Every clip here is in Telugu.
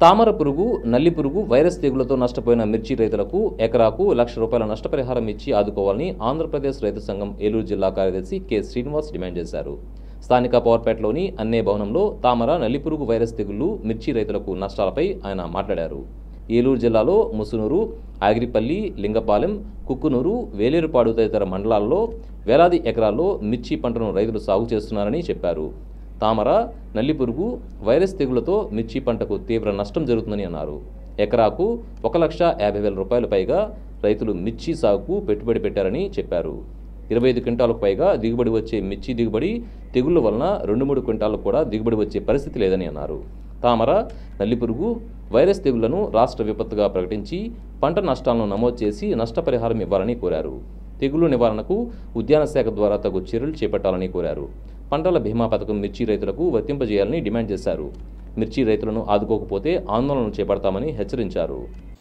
తామర పురుగు నల్లి పురుగు వైరస్ తెగులతో నష్టపోయిన మిర్చి రైతులకు ఎకరాకు లక్ష రూపాయల నష్టపరిహారం ఇచ్చి ఆదుకోవాలని ఆంధ్రప్రదేశ్ రైతు సంఘం ఏలూరు జిల్లా కార్యదర్శి కె శ్రీనివాస్ డిమాండ్ చేశారు స్థానిక పవర్పేటలోని అన్నే భవనంలో తామర నల్లిపురుగు వైరస్ తెగుళ్లు మిర్చి రైతులకు నష్టాలపై ఆయన మాట్లాడారు ఏలూరు జిల్లాలో ముసునూరు ఆగిరిపల్లి లింగపాలెం కుక్కునూరు వేలేరుపాడు తదితర మండలాల్లో వేలాది ఎకరాల్లో మిర్చి పంటను రైతులు సాగు చేస్తున్నారని చెప్పారు తామర నల్లిపురుగు వైరస్ తెగులతో మిర్చి పంటకు తీవ్ర నష్టం జరుగుతుందని అన్నారు ఎకరాకు ఒక లక్ష యాభై వేల రూపాయల పైగా రైతులు మిర్చి సాగుకు పెట్టుబడి పెట్టారని చెప్పారు ఇరవై ఐదు క్వింటాలకు పైగా దిగుబడి వచ్చే మిర్చి దిగుబడి తెగుళ్ల వలన రెండు మూడు క్వింటాలకు కూడా దిగుబడి వచ్చే పరిస్థితి లేదని అన్నారు తామర నల్లిపురుగు వైరస్ తెగుళ్లను రాష్ట్ర విపత్తుగా ప్రకటించి పంట నష్టాలను నమోదు చేసి నష్టపరిహారం ఇవ్వాలని కోరారు తెగుళ్ల నివారణకు ఉద్యాన శాఖ ద్వారా తగు చర్యలు చేపట్టాలని కోరారు పంటల బీమా పథకం మిర్చి రైతులకు వర్తింపజేయాలని డిమాండ్ చేశారు మిర్చి రైతులను ఆదుకోకపోతే ఆందోళనలు చేపడతామని హెచ్చరించారు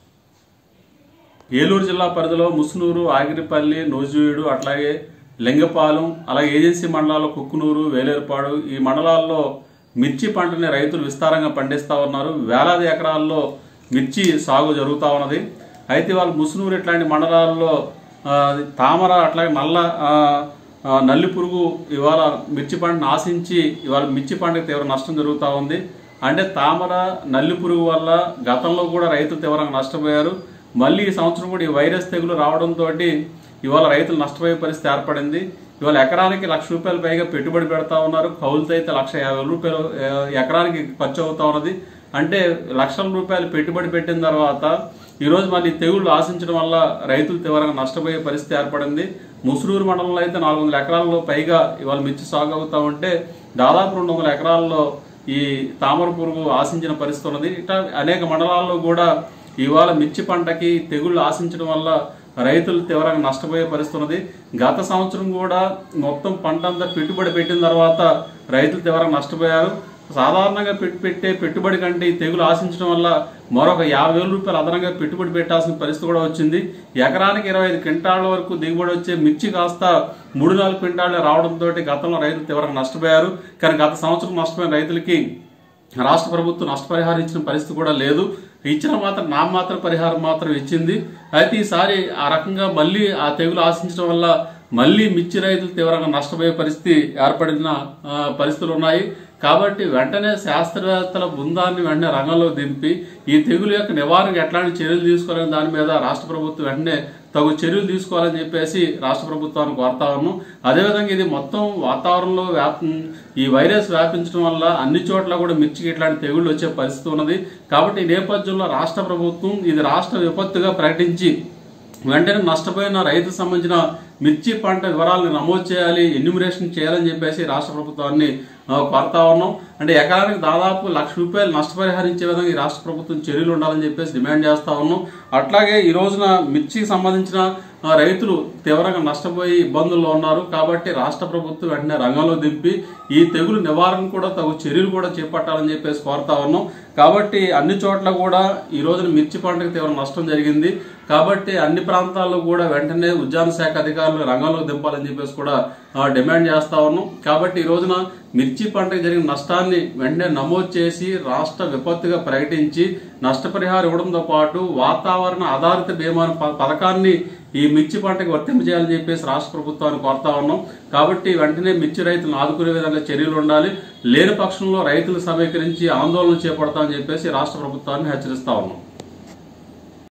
ఏలూరు జిల్లా పరిధిలో ముసునూరు ఆగిరిపల్లి నోజువీడు అట్లాగే లింగపాలెం అలాగే ఏజెన్సీ మండలాల్లో కుక్కునూరు వేలేరుపాడు ఈ మండలాల్లో మిర్చి పంటని రైతులు విస్తారంగా పండిస్తా ఉన్నారు వేలాది ఎకరాల్లో మిర్చి సాగు జరుగుతూ ఉన్నది అయితే వాళ్ళు ముసునూరు ఇట్లాంటి మండలాల్లో ఆ, తామర అట్లాగే నల్ల ఆ, ఆ, నల్లి పురుగు ఇవాళ మిర్చి పంటను ఆశించి ఇవాళ మిర్చి పంటకు తీవ్ర నష్టం జరుగుతూ ఉంది అంటే తామర నల్లి పురుగు వల్ల గతంలో కూడా రైతులు తీవ్రంగా నష్టపోయారు మళ్ళీ ఈ సంవత్సరం కూడా ఈ వైరస్ తెగులు రావడంతో ఇవాళ రైతులు నష్టపోయే పరిస్థితి ఏర్పడింది ఇవాళ ఎకరానికి లక్ష రూపాయల పైగా పెట్టుబడి పెడతా ఉన్నారు కౌలుతో అయితే లక్ష యాభై వేల రూపాయలు ఆ, ఎకరానికి ఖర్చు అవుతా ఉన్నది అంటే లక్షల రూపాయలు పెట్టుబడి పెట్టిన తర్వాత ఈ రోజు మళ్ళీ తెగుళ్ళు ఆశించడం వల్ల రైతులు తీవ్రంగా నష్టపోయే పరిస్థితి ఏర్పడింది ముసురూరు మండలంలో అయితే నాలుగు వందల ఎకరాల్లో పైగా ఇవాళ మిర్చి సాగు అవుతా ఉంటే దాదాపు రెండు వందల ఎకరాల్లో ఈ తామర పురుగు ఆశించిన పరిస్థితి ఉన్నది ఇట్లా అనేక మండలాల్లో కూడా ఇవాళ మిర్చి పంటకి తెగుళ్ళు ఆశించడం వల్ల రైతులు తీవ్రంగా నష్టపోయే పరిస్థితి ఉన్నది గత సంవత్సరం కూడా మొత్తం పంట అంతా పెట్టుబడి పెట్టిన తర్వాత రైతులు తీవ్రంగా నష్టపోయారు సాధారణంగా పెట్టి పెట్టే పెట్టుబడి కంటే ఈ తెగులు ఆశించడం వల్ల మరొక యాభై వేల రూపాయలు అదనంగా పెట్టుబడి పెట్టాల్సిన పరిస్థితి కూడా వచ్చింది ఎకరానికి ఇరవై ఐదు క్వింటాళ్ల వరకు దిగుబడి వచ్చే మిర్చి కాస్త మూడు నాలుగు క్వింటాళ్లు రావడంతో గతంలో రైతులు తీవ్రంగా నష్టపోయారు కానీ గత సంవత్సరం నష్టపోయిన రైతులకి రాష్ట్ర ప్రభుత్వం నష్టపరిహారం ఇచ్చిన పరిస్థితి కూడా లేదు ఇచ్చిన మాత్రం నా మాత్రం పరిహారం మాత్రం ఇచ్చింది అయితే ఈసారి ఆ రకంగా మళ్ళీ ఆ తెగులు ఆశించడం వల్ల మళ్ళీ మిర్చి రైతులు తీవ్రంగా నష్టపోయే పరిస్థితి ఏర్పడిన ఆ, పరిస్థితులు ఉన్నాయి కాబట్టి వెంటనే శాస్త్రవేత్తల బృందాన్ని వెంటనే రంగంలో దింపి ఈ తెగులు యొక్క నివారణకు ఎట్లాంటి చర్యలు తీసుకోవాలని దాని మీద రాష్ట్ర ప్రభుత్వం వెంటనే తగు చర్యలు తీసుకోవాలని చెప్పేసి రాష్ట్ర ప్రభుత్వానికి కోరుతా ఉన్నాం అదేవిధంగా ఇది మొత్తం వాతావరణంలో వ్యాప్ ఈ వైరస్ వ్యాపించడం వల్ల అన్ని చోట్ల కూడా మిర్చికి ఇట్లాంటి తెగుళ్ళు వచ్చే పరిస్థితి ఉన్నది కాబట్టి ఈ నేపథ్యంలో రాష్ట్ర ప్రభుత్వం ఇది రాష్ట్ర విపత్తుగా ప్రకటించి వెంటనే నష్టపోయిన రైతుకు సంబంధించిన మిర్చి పంట వివరాలను నమోదు చేయాలి ఎన్యూమరేషన్ చేయాలని చెప్పేసి రాష్ట్ర ప్రభుత్వాన్ని ఆ, కోరుతా ఉన్నాం అంటే ఎకరానికి దాదాపు లక్ష రూపాయలు నష్టపరిహారం ఇచ్చే విధంగా ఈ రాష్ట్ర ప్రభుత్వం చర్యలు ఉండాలని చెప్పేసి డిమాండ్ చేస్తా ఉన్నాం అట్లాగే ఈ రోజున మిర్చికి సంబంధించిన ఆ, రైతులు తీవ్రంగా నష్టపోయి ఇబ్బందుల్లో ఉన్నారు కాబట్టి రాష్ట్ర ప్రభుత్వం వెంటనే రంగంలో దింపి ఈ తెగులు నివారణ కూడా తగు చర్యలు కూడా చేపట్టాలని చెప్పేసి కోరుతా ఉన్నాం కాబట్టి అన్ని చోట్ల కూడా ఈ రోజున మిర్చి పంటకు తీవ్ర నష్టం జరిగింది కాబట్టి అన్ని ప్రాంతాల్లో కూడా వెంటనే ఉద్యాన శాఖ అధికారులు రంగంలోకి దింపాలని చెప్పేసి కూడా ఆ, డిమాండ్ చేస్తా ఉన్నాం కాబట్టి ఈ రోజున మిర్చి పంటకు జరిగిన నష్టాన్ని వెంటనే నమోదు చేసి రాష్ట్ర విపత్తుగా ప్రకటించి నష్టపరిహారం ఇవ్వడంతో పాటు వాతావరణ ఆధారిత బీమా ప- పథకాన్ని ఈ మిర్చి పంటకు వర్తింపజేయాలని చెప్పేసి రాష్ట్ర ప్రభుత్వాన్ని కోరుతా ఉన్నాం కాబట్టి వెంటనే మిర్చి రైతులను ఆదుకునే విధంగా చర్యలు ఉండాలి లేని పక్షంలో రైతులు సమీకరించి ఆందోళన చేపడతామని చెప్పేసి రాష్ట్ర ప్రభుత్వాన్ని హెచ్చరిస్తా ఉన్నాం